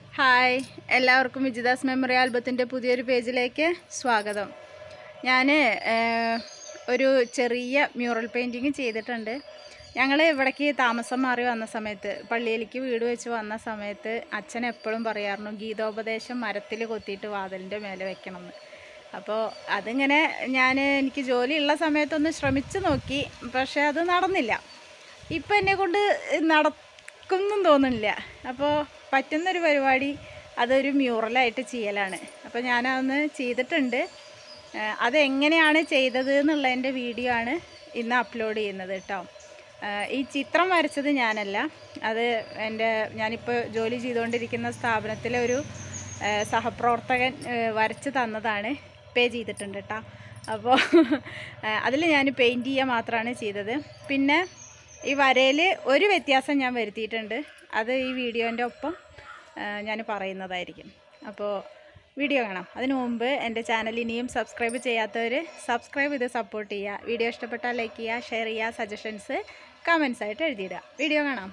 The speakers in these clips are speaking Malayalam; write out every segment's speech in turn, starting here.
ഹായ് എല്ലാവർക്കും വിജിതാസ് മെമ്മറി ആൽബത്തിൻ്റെ പുതിയൊരു പേജിലേക്ക് സ്വാഗതം ഞാൻ ഒരു ചെറിയ മ്യൂറൽ പെയിൻറ്റിങ് ചെയ്തിട്ടുണ്ട് ഞങ്ങൾ ഇവിടേക്ക് താമസം മാറി വന്ന സമയത്ത് പള്ളിയിലേക്ക് വീട് വെച്ച് വന്ന സമയത്ത് അച്ഛൻ എപ്പോഴും പറയാറുണ്ട് ഗീതോപദേശം മരത്തിൽ കൊത്തിയിട്ട് വാതിലിൻ്റെ മേലെ വെക്കണം എന്ന് അപ്പോൾ അതിങ്ങനെ ഞാൻ എനിക്ക് ജോലിയുള്ള സമയത്തൊന്ന് ശ്രമിച്ചു നോക്കി പക്ഷേ അത് നടന്നില്ല ഇപ്പം എന്നെ കൊണ്ട് നടക്കുന്നും തോന്നുന്നില്ല അപ്പോൾ പറ്റുന്നൊരു പരിപാടി അതൊരു മ്യൂറലായിട്ട് ചെയ്യലാണ് അപ്പോൾ ഞാനതൊന്ന് ചെയ്തിട്ടുണ്ട് ഏഹ് അതെങ്ങനെയാണ് ചെയ്തത് എന്നുള്ളതിൻ്റെ വീഡിയോ ആണ് ഇന്ന് അപ്ലോഡ് ചെയ്യുന്നത് കേട്ടോ ഏഹ് ഈ ചിത്രം വരച്ചത് ഞാനല്ല അത് എൻ്റെ ഞാനിപ്പോൾ ജോലി ചെയ്തുകൊണ്ടിരിക്കുന്ന സ്ഥാപനത്തിലെ ഒരു ഏഹ് സഹപ്രവർത്തകൻ ഏഹ് വരച്ച് തന്നതാണ് പേ ചെയ്തിട്ടുണ്ട് കേട്ടോ അപ്പോൾ അതിൽ ഞാൻ പെയിൻറ്റ് ചെയ്യുക മാത്രമാണ് ചെയ്തത് പിന്നെ ഈ വരയിൽ ഒരു വ്യത്യാസം ഞാൻ വരുത്തിയിട്ടുണ്ട് അത് ഈ വീഡിയോൻ്റെ ഒപ്പം ഞാൻ പറയുന്നതായിരിക്കും അപ്പോൾ വീഡിയോ കാണാം അതിനു മുമ്പ് എൻ്റെ ചാനൽ ഇനിയും സബ്സ്ക്രൈബ് ചെയ്യാത്തവർ സബ്സ്ക്രൈബ് ചെയ്ത് സപ്പോർട്ട് ചെയ്യുക വീഡിയോ ഇഷ്ടപ്പെട്ടാൽ ലൈക്ക് ചെയ്യുക ഷെയർ ചെയ്യുക സജഷൻസ് കമൻസ് ആയിട്ട് എഴുതിയിടുക വീഡിയോ കാണാം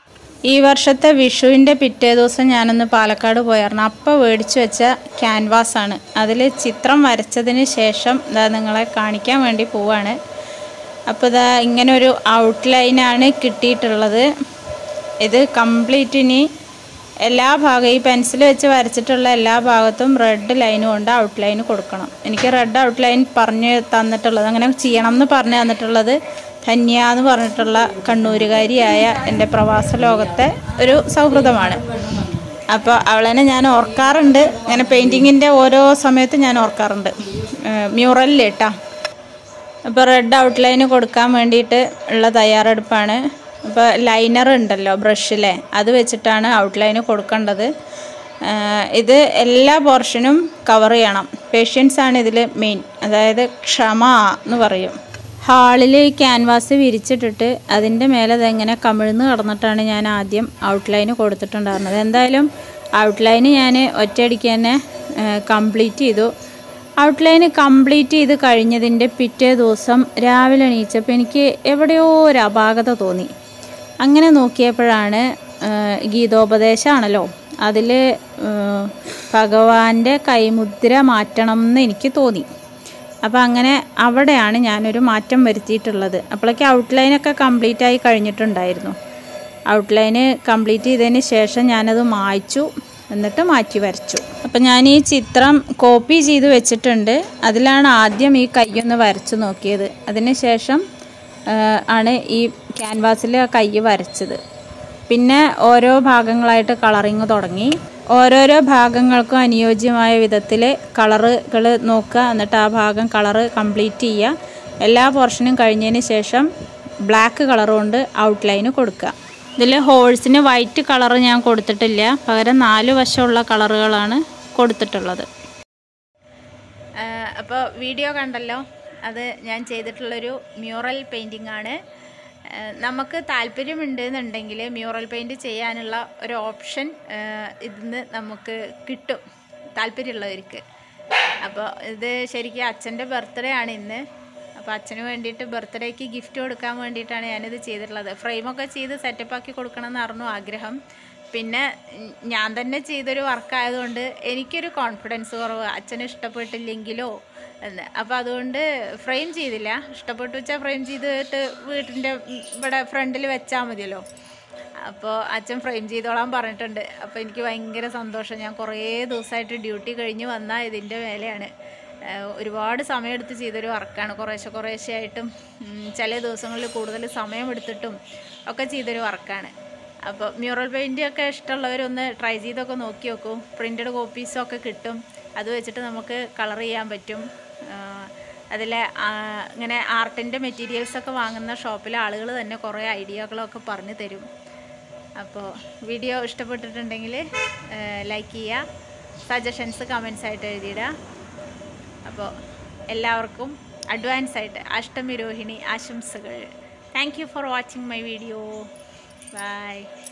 ഈ വർഷത്തെ വിഷുവിൻ്റെ പിറ്റേ ദിവസം ഞാനൊന്ന് പാലക്കാട് പോയായിരുന്നു അപ്പോൾ മേടിച്ചു വെച്ച ക്യാൻവാസാണ് അതിൽ ചിത്രം വരച്ചതിന് ശേഷം ഇതാ നിങ്ങളെ കാണിക്കാൻ വേണ്ടി പോവാണ് അപ്പോൾ ഇതാ ഇങ്ങനെ ഒരു ഔട്ട്ലൈനാണ് കിട്ടിയിട്ടുള്ളത് ഇത് കംപ്ലീറ്റ് ഇനി എല്ലാ ഭാഗവും ഈ പെൻസിൽ വെച്ച് വരച്ചിട്ടുള്ള എല്ലാ ഭാഗത്തും റെഡ് ലൈൻ കൊണ്ട് ഔട്ട്ലൈൻ കൊടുക്കണം എനിക്ക് റെഡ് ഔട്ട്ലൈൻ പറഞ്ഞ് തന്നിട്ടുള്ളത് അങ്ങനെ ചെയ്യണം എന്ന് പറഞ്ഞു തന്നിട്ടുള്ളത് ധന്യ എന്ന് പറഞ്ഞിട്ടുള്ള കണ്ണൂരുകാരിയായ എൻ്റെ പ്രവാസ ലോകത്തെ ഒരു സൗഹൃദമാണ് അപ്പോൾ അവളെന്നെ ഞാൻ ഓർക്കാറുണ്ട് ഇങ്ങനെ പെയിൻറ്റിങ്ങിൻ്റെ ഓരോ സമയത്തും ഞാൻ ഓർക്കാറുണ്ട് മ്യൂറലിൽ കേട്ടോ അപ്പോൾ റെഡ് ഔട്ട്ലൈന് കൊടുക്കാൻ വേണ്ടിയിട്ട് ഉള്ള തയ്യാറെടുപ്പാണ് അപ്പോൾ ലൈനർ ഉണ്ടല്ലോ ബ്രഷിലെ അത് വെച്ചിട്ടാണ് ഔട്ട്ലൈന് കൊടുക്കേണ്ടത് ആഹ് ഇത് എല്ലാ പോർഷനും കവർ ചെയ്യണം പേഷ്യൻസ് ആണ് ഇതിൽ മെയിൻ അതായത് ക്ഷമ എന്ന് പറയും ഹാളിൽ ഈ ക്യാൻവാസ് വിരിച്ചിട്ടിട്ട് അതിൻ്റെ മേലെ ഇതെങ്ങനെ കമിഴ്ന്ന് കിടന്നിട്ടാണ് ഞാൻ ആദ്യം ഔട്ട്ലൈന് കൊടുത്തിട്ടുണ്ടായിരുന്നത് എന്തായാലും ഔട്ട്ലൈന് ഞാൻ ഒറ്റയടിക്ക് തന്നെ കംപ്ലീറ്റ് ചെയ്തു ഔട്ട്ലൈന് കംപ്ലീറ്റ് ചെയ്ത് കഴിഞ്ഞതിൻ്റെ പിറ്റേ ദിവസം രാവിലെ എണീച്ചപ്പോൾ എനിക്ക് എവിടെയോ ഒരു അപാകത തോന്നി അങ്ങനെ നോക്കിയപ്പോഴാണ് ആ, ഗീതോപദേശമാണല്ലോ അതിൽ ഭഗവാന്റെ കൈമുദ്ര മാറ്റണം എന്ന് എനിക്ക് തോന്നി അപ്പോൾ അങ്ങനെ അവിടെയാണ് ഞാനൊരു മാറ്റം വരുത്തിയിട്ടുള്ളത് അപ്പോഴേക്ക് ഔട്ട്ലൈനൊക്കെ കംപ്ലീറ്റ് ആയി കഴിഞ്ഞിട്ടുണ്ടായിരുന്നു ഔട്ട്ലൈന് കംപ്ലീറ്റ് ചെയ്തതിന് ശേഷം ഞാനത് മായ്ച്ചു എന്നിട്ട് മാറ്റി വരച്ചു അപ്പം ഞാൻ ഈ ചിത്രം കോപ്പി ചെയ്ത് വെച്ചിട്ടുണ്ട് അതിലാണ് ആദ്യം ഈ കൈയൊന്ന് വരച്ചു നോക്കിയത് അതിന് ശേഷം ആ, ആണ് ഈ ക്യാൻവാസിൽ ആ കൈ വരച്ചത് പിന്നെ ഓരോ ഭാഗങ്ങളായിട്ട് കളറിങ് തുടങ്ങി ഓരോരോ ഭാഗങ്ങൾക്കും അനുയോജ്യമായ വിധത്തിൽ കളറുകൾ നോക്കുക എന്നിട്ട് ആ ഭാഗം കളറ് കംപ്ലീറ്റ് ചെയ്യുക എല്ലാ പോർഷനും കഴിഞ്ഞതിന് ശേഷം ബ്ലാക്ക് കളർ കൊണ്ട് ഔട്ട്ലൈന് കൊടുക്കുക ഇതിൽ ഹോൾസിന് വൈറ്റ് കളർ ഞാൻ കൊടുത്തിട്ടില്ല പകരം നാല് വശമുള്ള കളറുകളാണ് കൊടുത്തിട്ടുള്ളത് അപ്പോൾ വീഡിയോ കണ്ടല്ലോ അത് ഞാൻ ചെയ്തിട്ടുള്ളൊരു മ്യൂറൽ പെയിൻറ്റിംഗ് ആണ് ഏഹ് നമുക്ക് താല്പര്യമുണ്ട് എന്നുണ്ടെങ്കിൽ മ്യൂറൽ പെയിൻറ്റ് ചെയ്യാനുള്ള ഒരു ഓപ്ഷൻ ഇതിന്ന് നമുക്ക് കിട്ടും താല്പര്യമുള്ളവർക്ക് അപ്പോൾ ഇത് ശരിക്കും അച്ഛൻ്റെ ബർത്ത്ഡേ ആണ് ഇന്ന് അപ്പോൾ അച്ഛന് വേണ്ടിയിട്ട് ബർത്ത്ഡേക്ക് ഗിഫ്റ്റ് കൊടുക്കാൻ വേണ്ടിയിട്ടാണ് ഞാനിത് ചെയ്തിട്ടുള്ളത് ഫ്രെയിമൊക്കെ ചെയ്ത് സെറ്റപ്പാക്കി കൊടുക്കണം എന്നായിരുന്നു ആഗ്രഹം പിന്നെ ഉം, ഞാൻ തന്നെ ചെയ്തൊരു വർക്കായതുകൊണ്ട് എനിക്കൊരു കോൺഫിഡൻസ് കുറവ് അച്ഛന് ഇഷ്ടപ്പെട്ടില്ലെങ്കിലോ എന്ന് അപ്പോൾ അതുകൊണ്ട് ഫ്രെയിം ചെയ്തില്ല ഇഷ്ടപ്പെട്ടു വെച്ചാൽ ഫ്രെയിം ചെയ്തിട്ട് വീട്ടിൻ്റെ ഉം, ഇവിടെ ഫ്രണ്ടിൽ വെച്ചാൽ മതിയല്ലോ അപ്പോൾ അച്ഛൻ ഫ്രെയിം ചെയ്തോളാൻ പറഞ്ഞിട്ടുണ്ട് അപ്പോൾ എനിക്ക് ഭയങ്കര സന്തോഷം ഞാൻ കുറേ ദിവസമായിട്ട് ഡ്യൂട്ടി കഴിഞ്ഞ് വന്നാൽ ഇതിൻ്റെ മേലെയാണ് ഏഹ് ഒരുപാട് സമയമെടുത്ത് ചെയ്തൊരു വർക്കാണ് കുറേശ്ശെ കുറേശ്ശെ ആയിട്ടും ഉം, ചില ദിവസങ്ങളിൽ കൂടുതൽ സമയമെടുത്തിട്ടും ഒക്കെ ചെയ്തൊരു വർക്കാണ് അപ്പോൾ മ്യൂറൽ പെയിൻ്റ് ഒക്കെ ഇഷ്ടമുള്ളവരൊന്ന് ട്രൈ ചെയ്തൊക്കെ നോക്കി നോക്കൂ പ്രിൻറ്റഡ് കോപ്പീസൊക്കെ കിട്ടും അത് വെച്ചിട്ട് നമുക്ക് കളർ ചെയ്യാൻ പറ്റും അതിലെ ഇങ്ങനെ ആർട്ടിൻ്റെ മെറ്റീരിയൽസൊക്കെ വാങ്ങുന്ന ഷോപ്പിലെ ആളുകൾ തന്നെ കുറേ ഐഡിയകളൊക്കെ പറഞ്ഞു തരും അപ്പോൾ വീഡിയോ ഇഷ്ടപ്പെട്ടിട്ടുണ്ടെങ്കിൽ ലൈക്ക് ചെയ്യുക സജഷൻസ് കമൻസ് ആയിട്ട് എഴുതിയിടുക അപ്പോൾ എല്ലാവർക്കും അഡ്വാൻസ് ആയിട്ട് അഷ്ടമി രോഹിണി ആശംസകൾ thank you for watching my video by